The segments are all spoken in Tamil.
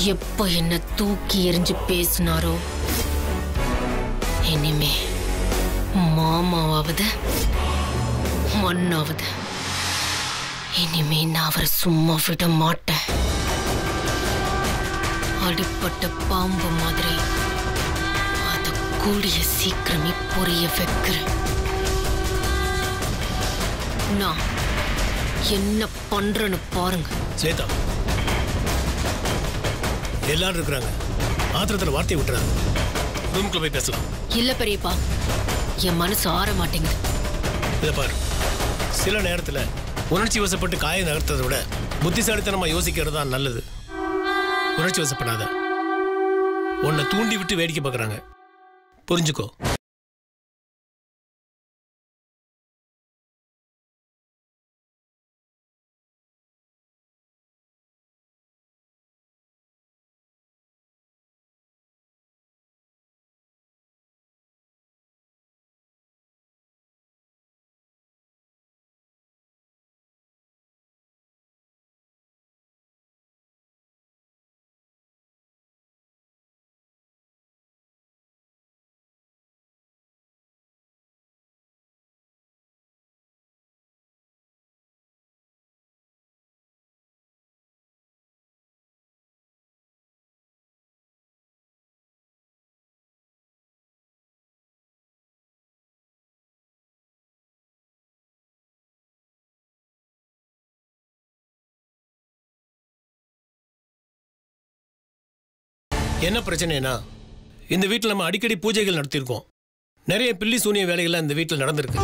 எப்ப என்ன தூக்கி எறிஞ்சு பேசினாரோ இனிமே மாமாவாவது மண்ணாவது இனிமே நான் அவரை சும்மா விட மாட்டேன் அடிப்பட்ட பாம்பு மாதிரி அத கூடிய சீக்கிரமே புரிய வைக்கிறேன் நான் என்ன பண்றேன்னு பாருங்க ஸ்வேதா எல்லாரும் இருக்கிறாங்க ஆத்திரத்துல வார்த்தையை விட்டுறாங்க ரூமுக்குள்ள போய் பேசலாம் இல்ல பெரியப்பா என் மனசு ஆற மாட்டேங்குது இதை பாரு சில நேரத்துல உணர்ச்சி வசப்பட்டு காயம் நகர்த்ததை விட புத்திசாலித்தனமா யோசிக்கிறது தான் நல்லது உணர்ச்சி வசப்படாத உன்னை தூண்டி விட்டு வேடிக்கை பார்க்கறாங்க புரிஞ்சுக்கோ என்ன பிரச்சனைனா இந்த வீட்டில் நம்ம அடிக்கடி பூஜைகள் நடத்தியிருக்கோம் நிறைய பில்லி சூனிய வேலைகள்லாம் இந்த வீட்டில் நடந்திருக்கு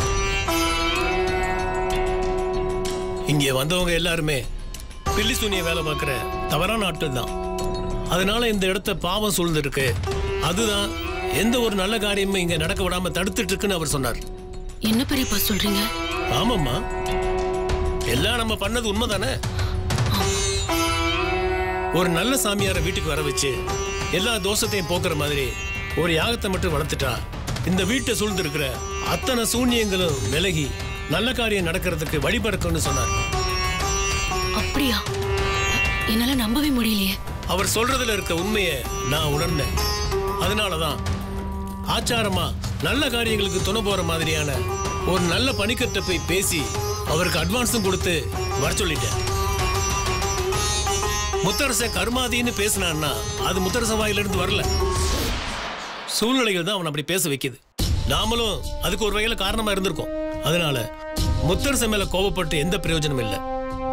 இங்கே வந்தவங்க எல்லாருமே பில்லி சூனிய வேலை பார்க்குற தவறான ஆட்கள் தான் அதனால இந்த இடத்த பாவம் சூழ்ந்திருக்கு அதுதான் எந்த ஒரு நல்ல காரியமும் இங்க நடக்க விடாம தடுத்துட்டு இருக்குன்னு அவர் சொன்னார் என்ன பெரியப்பா சொல்றீங்க ஆமாம்மா எல்லாம் நம்ம பண்ணது உண்மைதானே ஒரு நல்ல சாமியாரை வீட்டுக்கு வர வச்சு எல்லா தோஷத்தையும் போக்குற மாதிரி ஒரு யாகத்தை மட்டும் வளர்த்துட்டா இந்த வீட்டை சூழ்ந்திருக்கிற அத்தனை சூன்யங்களும் விலகி நல்ல காரியம் நடக்கிறதுக்கு வழிபிறக்கும்னு சொன்னார் அப்படியா என்னால நம்பவே முடியலையே அவர் சொல்றதுல இருக்க உண்மையை நான் உணர்ந்தேன் அதனாலதான் ஆச்சாரமா நல்ல காரியங்களுக்கு துணை போற மாதிரியான ஒரு நல்ல பணிக்கட்ட போய் பேசி அவருக்கு அட்வான்ஸும் கொடுத்து வர சொல்லிட்டேன் முத்தரச கர்மாதின்னு பேசினான்னா அது முத்தரச வாயிலிருந்து வரல சூழ்நிலைகள் தான் அவன் அப்படி பேச வைக்குது நாமளும் அதுக்கு ஒரு வகையில காரணமா இருந்திருக்கோம் அதனால முத்தரச மேல கோபப்பட்டு எந்த பிரயோஜனமும் இல்லை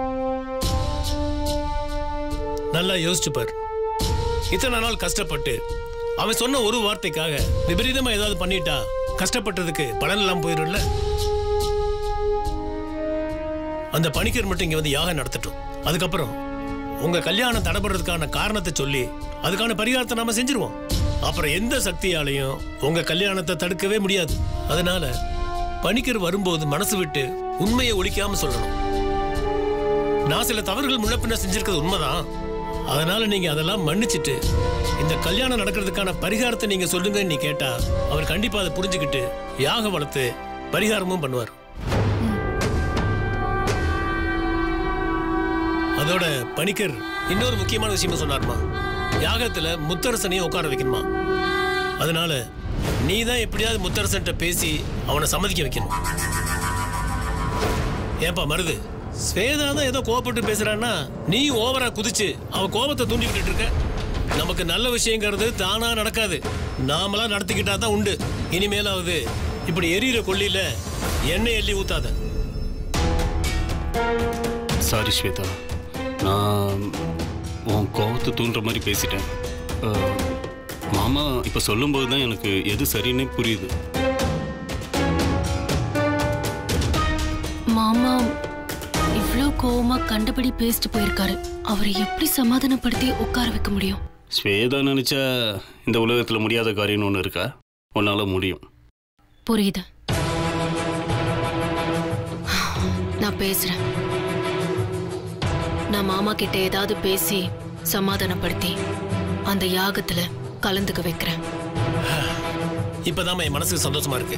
நல்லா யோசிச்சு பாரு இத்தனை நாள் கஷ்டப்பட்டு அவன் சொன்ன ஒரு வார்த்தைக்காக விபரீதமா ஏதாவது பண்ணிட்டா கஷ்டப்பட்டதுக்கு பலன் எல்லாம் போயிரும்ல அந்த பணிக்கர் மட்டும் இங்க வந்து யாகம் நடத்தட்டும் அதுக்கப்புறம் உங்க கல்யாணம் தடைபடுறதுக்கான காரணத்தை சொல்லி அதுக்கான பரிகாரத்தை நாம செஞ்சிருவோம் அப்புறம் எந்த சக்தியாலையும் உங்க கல்யாணத்தை தடுக்கவே முடியாது அதனால பணிக்கர் வரும்போது மனசு விட்டு உண்மையை ஒழிக்காம சொல்லணும் நான் சில தவறுகள் முன்ன பின்ன செஞ்சிருக்கிறது உண்மைதான் அதனால நீங்க அதெல்லாம் மன்னிச்சிட்டு இந்த கல்யாணம் நடக்கிறதுக்கான பரிகாரத்தை நீங்க சொல்லுங்கன்னு நீ கேட்டா அவர் கண்டிப்பா அதை புரிஞ்சுக்கிட்டு யாக வளர்த்து பரிகாரமும் பண்ணுவார் அதோட பணிக்கர் இன்னொரு முக்கியமான விஷயமும் சொன்னார்மா யாகத்துல முத்தரசனையும் உட்கார வைக்கணுமா அதனால நீ தான் எப்படியாவது முத்தரசன்ட்ட பேசி அவனை சம்மதிக்க வைக்கணும் ஏன்பா மருது ஸ்வேதா தான் ஏதோ கோவப்பட்டு பேசுறான்னா நீ ஓவரா குதிச்சு அவ கோபத்தை தூண்டி விட்டுட்டு இருக்க நமக்கு நல்ல விஷயங்கிறது தானா நடக்காது நாமளா நடத்திக்கிட்டா தான் உண்டு இனிமேலாவது இப்படி எரியிற கொள்ளியில எண்ணெய் எள்ளி ஊத்தாத சாரி ஸ்வேதா நான் உன் கோவத்தை தூண்டுற மாதிரி பேசிட்டேன் அஹ், மாமா இப்போ சொல்லும்போது தான் எனக்கு எது சரின்னே புரியுது மாமா இவ்ளோ கோவமா கண்டபடி பேசிட்டு போயிருக்காரு அவரை எப்படி சமாதானப்படுத்தி உட்கார வைக்க முடியும் ஸ்வேதா நினச்சா இந்த உலகத்தில் முடியாத காரியம்னு ஒன்று இருக்கா உன்னால் முடியும் புரியுது நான் பேசுறேன் நான் மாமா கிட்ட ஏதாவது பேசி சமாதானப்படுத்தி அந்த யாகத்துல கலந்துக்க வைக்கிறேன் இப்பதான் என் மனசுக்கு சந்தோஷமா இருக்கு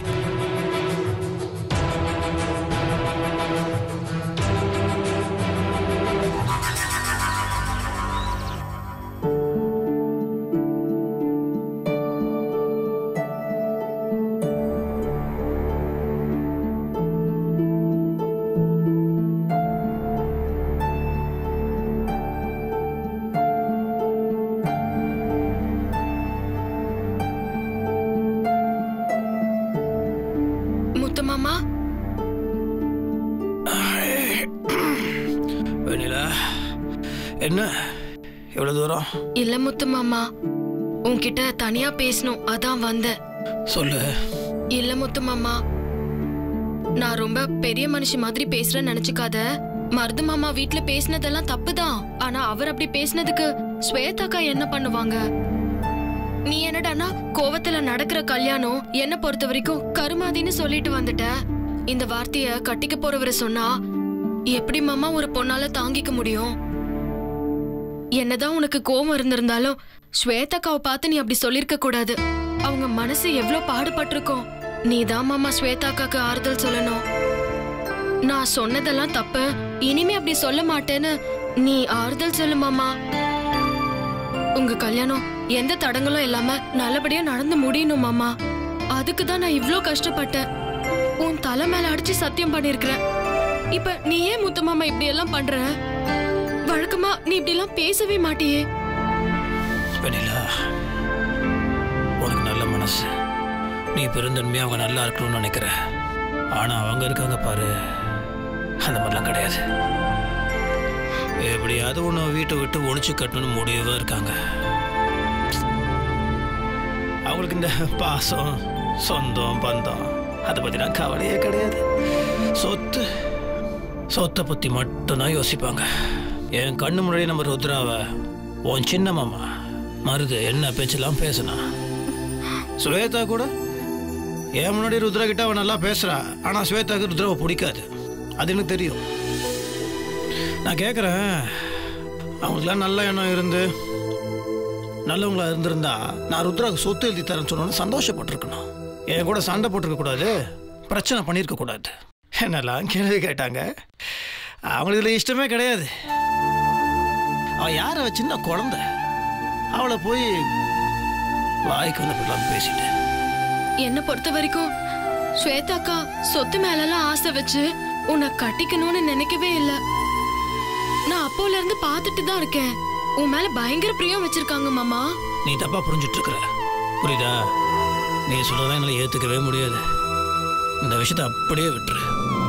என்ன எவ்வளவு தூரம் இல்ல முத்து மாமா உன்கிட்ட தனியா பேசணும் அதான் வந்தேன் சொல்லு இல்ல முத்து மாமா நான் ரொம்ப பெரிய மனுஷி மாதிரி பேசுறேன்னு நினைச்சுக்காத மருது மாமா வீட்ல பேசினதெல்லாம் தப்புதான் ஆனா அவர் அப்படி பேசினதுக்கு ஸ்வேதாக்கா என்ன பண்ணுவாங்க நீ என்னடான்னா கோவத்துல நடக்கிற கல்யாணம் என்ன பொறுத்த வரைக்கும் கருமாதின்னு சொல்லிட்டு வந்துட்ட இந்த வார்த்தைய கட்டிக்க போறவரு சொன்னா எப்படி மாமா ஒரு பொண்ணால தாங்கிக்க முடியும் என்னதான் உனக்கு கோவம் இருந்திருந்தாலும் ஸ்வேதாக்காவை பார்த்து நீ அப்படி சொல்லிருக்க கூடாது அவங்க மனசு எவ்வளவு பாடுபட்டிருக்கோம் நீ தான் மாமா ஸ்வேதாக்காக்கு ஆறுதல் சொல்லணும் நான் சொன்னதெல்லாம் தப்பு இனிமே அப்படி சொல்ல மாட்டேன்னு நீ ஆறுதல் சொல்லு மாமா உங்க கல்யாணம் எந்த தடங்களும் இல்லாம நல்லபடியா நடந்து முடியணும் மாமா அதுக்கு தான் நான் இவ்ளோ கஷ்டப்பட்டேன் உன் தலை மேல அடிச்சு சத்தியம் பண்ணிருக்கிறேன் இப்ப நீ ஏன் முத்து மாமா இப்படி எல்லாம் பண்ற வழக்கமா நீ இப்படி எல்லாம் பேசவே மாட்டியே வெண்ணிலா உனக்கு நல்ல மனசு நீ பெருந்தன்மையாக அவங்க நல்லா இருக்கணும்னு நினைக்கிற ஆனால் அவங்க இருக்காங்க பாரு அந்த மாதிரிலாம் கிடையாது எப்படியாவது உன்னை வீட்டை விட்டு ஒழிச்சு கட்டணும்னு முடியவே இருக்காங்க அவங்களுக்கு இந்த பாசம் சொந்தம் பந்தம் அதை பற்றிலாம் கவலையே கிடையாது சொத்து சொத்தை பற்றி மட்டும்தான் யோசிப்பாங்க என் கண்ணு முன்னாடி நம்ம ருத்ராவை உன் சின்ன மாமா மருது என்ன பேச்செல்லாம் பேசினா ஸ்வேதா கூட என் முன்னாடி ருத்ரா கிட்ட அவன் நல்லா பேசுறா ஆனால் ஸ்வேதாவுக்கு ருத்ராவை பிடிக்காது அது எனக்கு தெரியும் நான் கேட்குறேன் அவங்களுக்குலாம் நல்ல எண்ணம் இருந்து நல்லவங்களா இருந்திருந்தா நான் ருத்ராவுக்கு சொத்து எழுதி தரேன்னு சொன்னோன்னு சந்தோஷப்பட்டிருக்கணும் என் கூட சண்டை போட்டிருக்க கூடாது பிரச்சனை பண்ணியிருக்க கூடாது என்னெல்லாம் கேள்வி கேட்டாங்க அவங்களுக்கு இதுல இஷ்டமே கிடையாது அவன் யார அவ சின்ன குழந்தை அவளை போய் வாய்க்கு வந்தப்படலாம் பேசிட்டேன் என்ன பொறுத்த வரைக்கும் ஸ்வேதாக்கா சொத்து மேலலாம் ஆசை வச்சு உன்னை கட்டிக்கணும்னு நினைக்கவே இல்ல நான் அப்போல இருந்து பார்த்துட்டு தான் இருக்கேன் உன் மேல பயங்கர பிரியம் வச்சிருக்காங்க மாமா நீ தப்பா புரிஞ்சிட்டு இருக்கிற புரியுதா நீ சொல்றதா என்னால ஏத்துக்கவே முடியாது இந்த விஷயத்தை அப்படியே விட்டுரு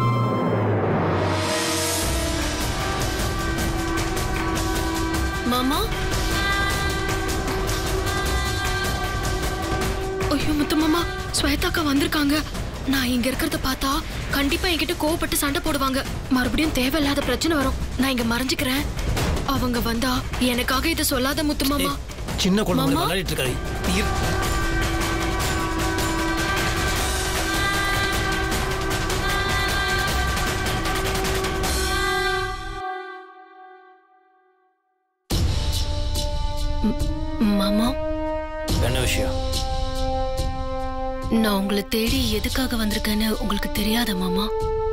மாமா ஐயோ முத்து மாமா ஸ்வேதாக்கா வந்திருக்காங்க நான் இங்க இருக்கிறத பார்த்தா கண்டிப்பா என்கிட்ட கோவப்பட்டு சண்டை போடுவாங்க மறுபடியும் தேவையில்லாத பிரச்சனை வரும் நான் இங்க மறைஞ்சுக்கிறேன் அவங்க வந்தா எனக்காக இதை சொல்லாத முத்து மாமா ஏய், சின்ன குழந்தை மாமா? விளையாடிட்டு இருக்காது நீ இரு. மாமா என்ன விஷயம் நான் உங்களை தேடி எதுக்காக வந்திருக்கேன்னு உங்களுக்கு தெரியாத மாமா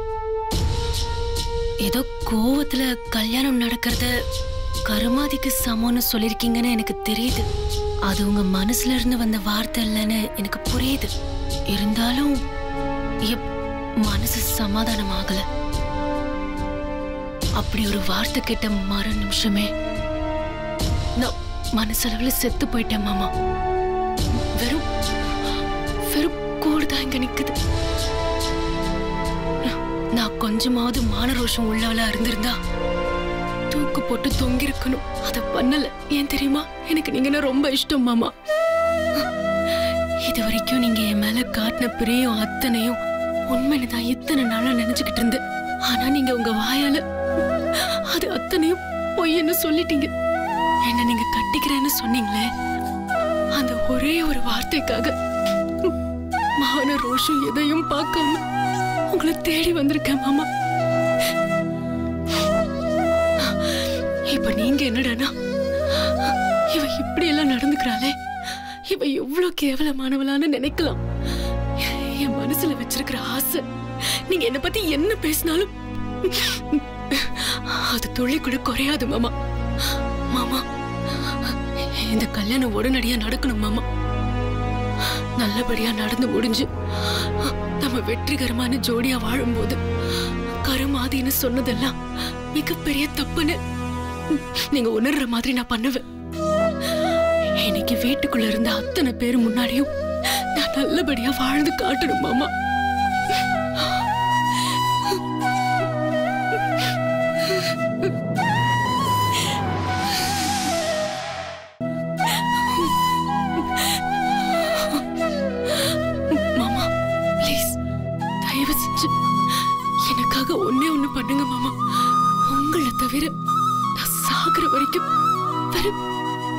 ஏதோ கோவத்துல கல்யாணம் நடக்கிறத கருமாதிக்கு சமம்னு சொல்லிருக்கீங்கன்னு எனக்கு தெரியுது அது உங்க மனசுல இருந்து வந்த வார்த்தை இல்லைன்னு எனக்கு புரியுது இருந்தாலும் எப் மனசு சமாதானம் ஆகல அப்படி ஒரு வார்த்தை கேட்ட மறு நிமிஷமே நான் மனசளவுல செத்து போயிட்டேன் மாமா வெறும் வெறும் கூடு தான் இங்க நிக்குது நான் கொஞ்சமாவது மானரோஷம் உள்ளவளா இருந்திருந்தா தூக்கு போட்டு தொங்கிருக்கணும் அத பண்ணல ஏன் தெரியுமா எனக்கு நீங்கன்னா ரொம்ப இஷ்டம் மாமா இது வரைக்கும் நீங்க என் மேல காட்டின பிரியம் அத்தனையும் உண்மைன்னு தான் இத்தனை நாளா நினைச்சுக்கிட்டு இருந்தேன் ஆனா நீங்க உங்க வாயால அது அத்தனையும் பொய்ன்னு சொல்லிட்டீங்க என்ன நீங்க கட்டிக்கிறேன்னு சொன்னீங்களே அந்த ஒரே ஒரு வார்த்தைக்காக மான ரோஷம் எதையும் பார்க்காம உங்களை தேடி வந்திருக்கேன் மாமா இப்ப நீங்க என்னடானா இவ இப்படி எல்லாம் நடந்துக்கிறாளே இவ எவ்வளவு கேவலமானவளான்னு நினைக்கலாம் என் மனசுல வச்சிருக்கிற ஆசை நீங்க என்ன பத்தி என்ன பேசினாலும் அது துளி கூட குறையாது மாமா மாமா இந்த கல்யாணம் உடனடியா நடக்கணும் மாமா நல்லபடியா நடந்து முடிஞ்சு நம்ம வெற்றிகரமான ஜோடியா வாழும்போது கருமாதின்னு சொன்னதெல்லாம் மிகப்பெரிய தப்புன்னு நீங்க உணர்ற மாதிரி நான் பண்ணுவேன் இன்னைக்கு வீட்டுக்குள்ள இருந்த அத்தனை பேர் முன்னாடியும் நான் நல்லபடியா வாழ்ந்து காட்டணும் மாமா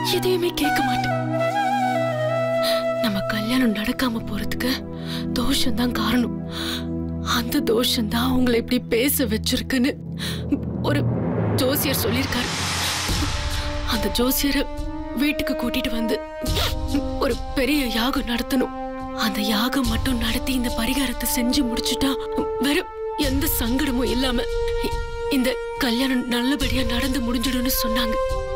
எதையுமே கேட்க மாட்டேன் நம்ம கல்யாணம் நடக்காம போறதுக்கு தோஷம் தான் காரணம் அந்த தோஷம் தான் உங்களை இப்படி பேச வச்சிருக்குன்னு ஒரு ஜோசியர் சொல்லியிருக்காரு அந்த ஜோசியரை வீட்டுக்கு கூட்டிட்டு வந்து ஒரு பெரிய யாகம் நடத்தணும் அந்த யாகம் மட்டும் நடத்தி இந்த பரிகாரத்தை செஞ்சு முடிச்சுட்டா வேற எந்த சங்கடமும் இல்லாம இ- இந்த கல்யாணம் நல்லபடியா நடந்து முடிஞ்சிடும்னு சொன்னாங்க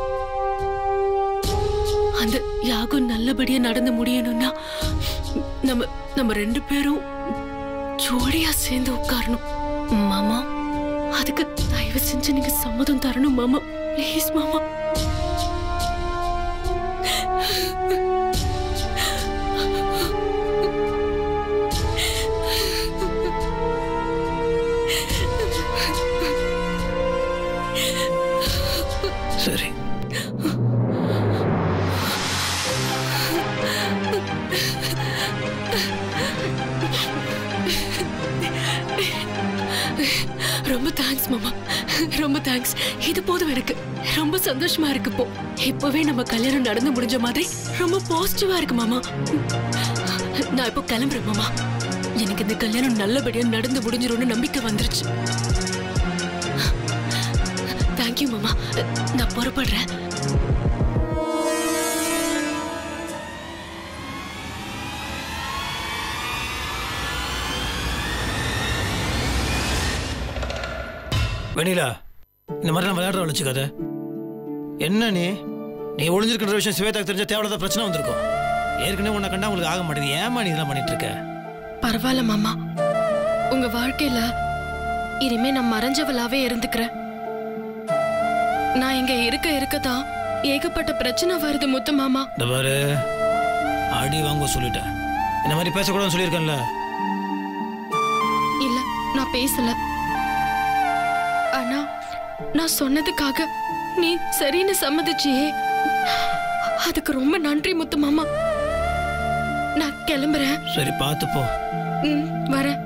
அந்த யாகம் நல்லபடியா நடந்து முடியணும்னா நம்ம நம்ம ரெண்டு பேரும் ஜோடியா சேர்ந்து உட்காரணும் மாமா அதுக்கு தயவு செஞ்சு நீங்க சம்மதம் தரணும் மாமா ப்ளீஸ் மாமா சரி ரொம்ப தேங்க்ஸ் மாமா ரொம்ப தேங்க்ஸ் இது போதும் எனக்கு ரொம்ப சந்தோஷமா இருக்கு இப்போ இப்பவே நம்ம கல்யாணம் நடந்து முடிஞ்ச மாதிரி ரொம்ப பாசிட்டிவா இருக்கு மாமா நான் இப்போ கிளம்புறேன் மாமா எனக்கு இந்த கல்யாணம் நல்லபடியா நடந்து முடிஞ்சிரும்னு நம்பிக்கை வந்துருச்சு தேங்க்யூ மாமா நான் புறப்படுறேன் வெண்ணிலா இந்த மாதிரிலாம் விளையாடுற வச்சுக்காத என்ன நீ நீ ஒளிஞ்சிருக்கிற விஷயம் சிவேதாக்கு தெரிஞ்ச தேவையில்லாத பிரச்சனை வந்திருக்கும் ஏற்கனவே உன்னை கண்டா உங்களுக்கு ஆக மாட்டேங்குது ஏமா நீ இதெல்லாம் பண்ணிட்டு இருக்க பரவாயில்ல மாமா உங்க வாழ்க்கையில இனிமே நான் மறைஞ்சவளாவே இருந்துக்கிறேன் நான் இங்க இருக்க இருக்கதான் ஏகப்பட்ட பிரச்சனை வருது முத்து மாமா இந்த பாரு அடி வாங்க சொல்லிட்டேன் இந்த மாதிரி பேசக்கூடாதுன்னு சொல்லியிருக்கேன்ல இல்ல நான் பேசல ஆனா நான் சொன்னதுக்காக நீ சரின்னு சம்மதிச்சியே அதுக்கு ரொம்ப நன்றி முத்து மாமா நான் கிளம்புறேன் சரி பார்த்து போ ம், வரேன்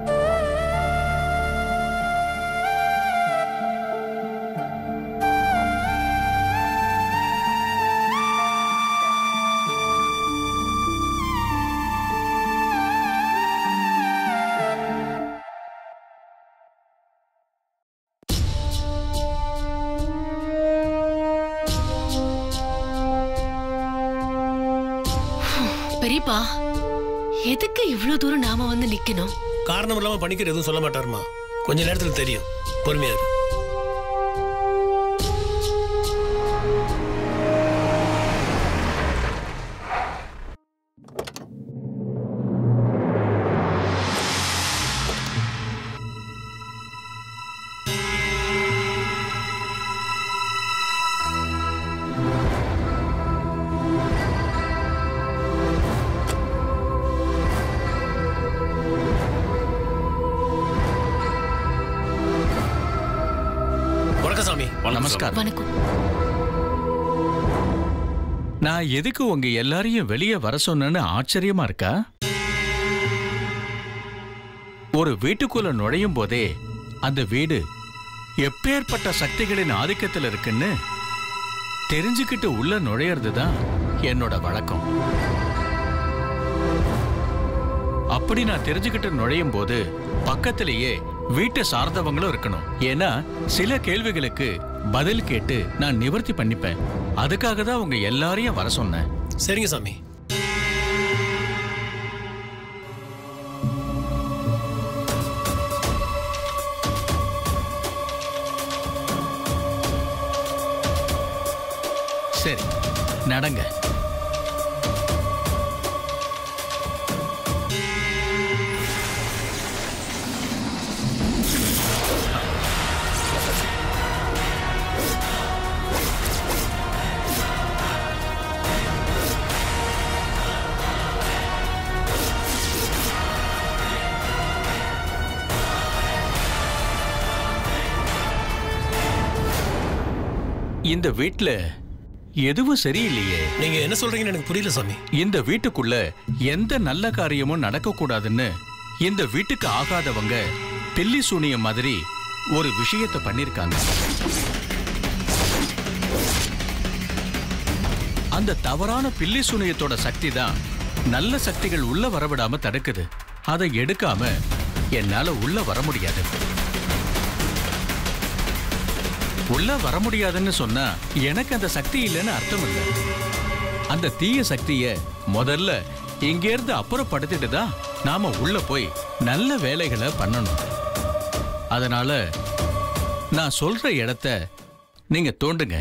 பெரியப்பா எதுக்கு இவ்வளவு தூரம் நாம வந்து நிக்கணும் காரணம் இல்லாம பணிக்கர் எதுவும் சொல்ல மாட்டாருமா கொஞ்ச நேரத்துல தெரியும் பொறுமையா இரு வணக்கம் சாமி நமஸ்காரம் வணக்கம் நான் எதுக்கு உங்க எல்லாரையும் வெளியே வர சொன்னேன்னு ஆச்சரியமா இருக்கா ஒரு வீட்டுக்குள்ள நுழையும் போதே அந்த வீடு எப்பேற்பட்ட சக்திகளின் ஆதிக்கத்தில் இருக்குன்னு தெரிஞ்சுக்கிட்டு உள்ள நுழையிறது தான் என்னோட வழக்கம் அப்படி நான் தெரிஞ்சுக்கிட்டு நுழையும் போது பக்கத்திலேயே வீட்டை சார்ந்தவங்களும் இருக்கணும் ஏன்னா சில கேள்விகளுக்கு பதில் கேட்டு நான் நிவர்த்தி பண்ணிப்பேன் அதுக்காக தான் உங்க எல்லாரையும் வர சொன்னேன் சரிங்க சாமி சரி நடங்க இந்த வீட்ல எதுவும் சரியில்லையே நீங்க என்ன சொல்றீங்கன்னு எனக்கு புரியல சாமி இந்த வீட்டுக்குள்ள எந்த நல்ல காரியமும் நடக்கக்கூடாதுன்னு இந்த வீட்டுக்கு ஆகாதவங்க பில்லி சூனியம் மாதிரி ஒரு விஷயத்தை பண்ணிருக்காங்க அந்த தவறான பில்லி சுனியத்தோட சக்தி தான் நல்ல சக்திகள் உள்ள வரவிடாம தடுக்குது அதை எடுக்காம என்னால உள்ள வர முடியாது உள்ள வர முடியாதுன்னு சொன்னா எனக்கு அந்த சக்தி இல்லைன்னு அர்த்தம் இல்லை அந்த தீய சக்திய முதல்ல இங்கேருந்து அப்புறப்படுத்திட்டு தான் நாம உள்ள போய் நல்ல வேலைகளை பண்ணணும் அதனால நான் சொல்ற இடத்த நீங்க தோண்டுங்க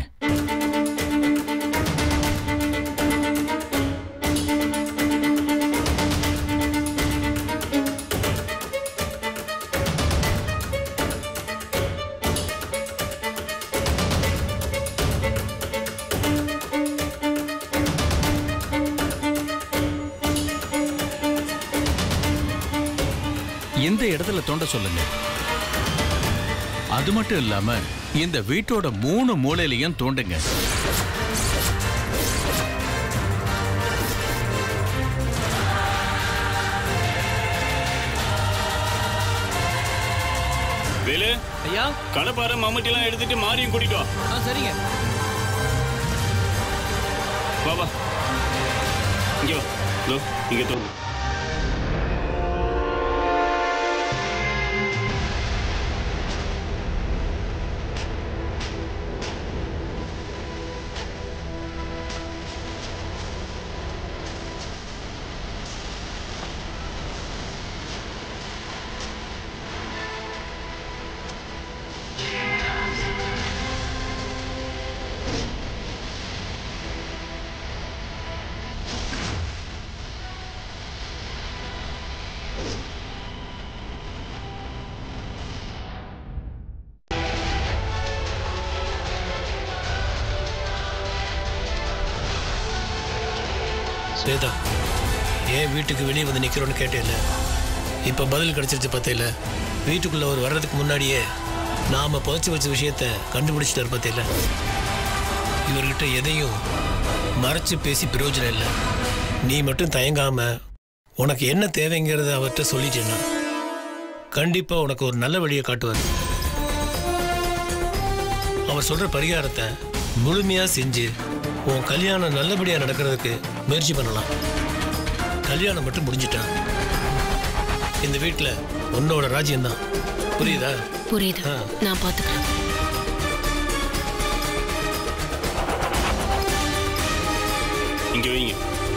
இந்த இடத்துல தோண்ட சொல்லுங்க அது மட்டும் இல்லாம இந்த வீட்டோட மூணு மூலையிலையும் தோண்டுங்க வேலு ஐயா கடப்பார மம்மட்டிலாம் எடுத்துட்டு மாரியும் கூட்டிட்டு வா ஆ சரிங்க வா வா இங்க வா இதோ இங்க தோணு ஸ்வேதா ஏன் வீட்டுக்கு வெளியே வந்து நிற்கிறோன்னு கேட்டேன்ல இப்போ பதில் கிடைச்சிருச்சு பத்தையில் வீட்டுக்குள்ளே அவர் வர்றதுக்கு முன்னாடியே நாம் புதைச்சி வச்ச விஷயத்த கண்டுபிடிச்சிட்டார் பத்தையில் இவர்கிட்ட எதையும் மறைச்சு பேசி பிரயோஜனம் இல்லை நீ மட்டும் தயங்காம உனக்கு என்ன தேவைங்கிறத அவர்கிட்ட சொல்லிட்டேன்னா கண்டிப்பாக உனக்கு ஒரு நல்ல வழியை காட்டுவார் அவர் சொல்கிற பரிகாரத்தை முழுமையாக செஞ்சு உன் கல்யாணம் நல்லபடியாக நடக்கிறதுக்கு முயற்சி பண்ணலாம் கல்யாணம் மட்டும் முடிஞ்சிட்டா இந்த வீட்டில் உன்னோட ராஜ்யம்தான் புரியுதா புரியுது ஆ. நான் பாத்துக்கிறேன் இங்க வைங்க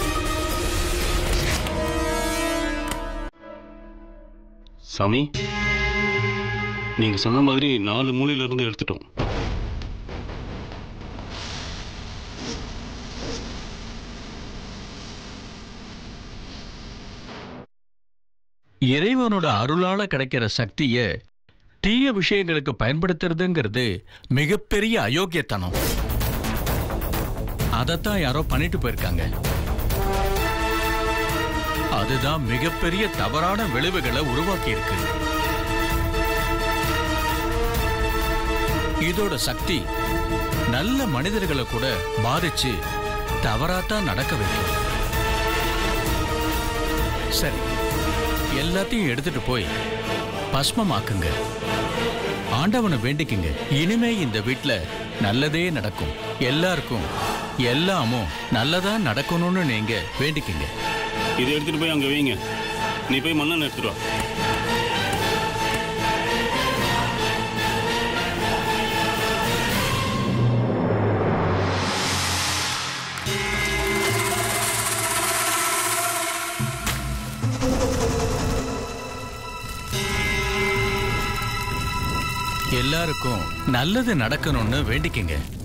சாமி நீங்க சொன்ன மாதிரி நாலு மூலையில இருந்து எடுத்துட்டோம் இறைவனோட அருளால கிடைக்கிற சக்திய தீய விஷயங்களுக்கு பயன்படுத்துறதுங்கிறது மிகப்பெரிய அயோக்கியத்தனம் அதைத்தான் யாரோ பண்ணிட்டு போயிருக்காங்க அதுதான் மிகப்பெரிய தவறான விளைவுகளை உருவாக்கி இருக்கு இதோட சக்தி நல்ல மனிதர்களை கூட பாதிச்சு தவறாத்தான் நடக்க வைக்கும் சரி எல்லாத்தையும் எடுத்துட்டு போய் பஸ்மமாக்குங்க ஆண்டவனை வேண்டிக்குங்க இனிமே இந்த வீட்ல நல்லதே நடக்கும் எல்லாருக்கும் எல்லாமும் நல்லதா நடக்கணும்னு நீங்க வேண்டிக்குங்க இதை எடுத்துட்டு போய் அங்க வைங்க நீ போய் மண்ணெண்ணெய் எடுத்துட்டு வா எல்லாருக்கும் நல்லது நடக்கணும்னு வேண்டிக்குங்க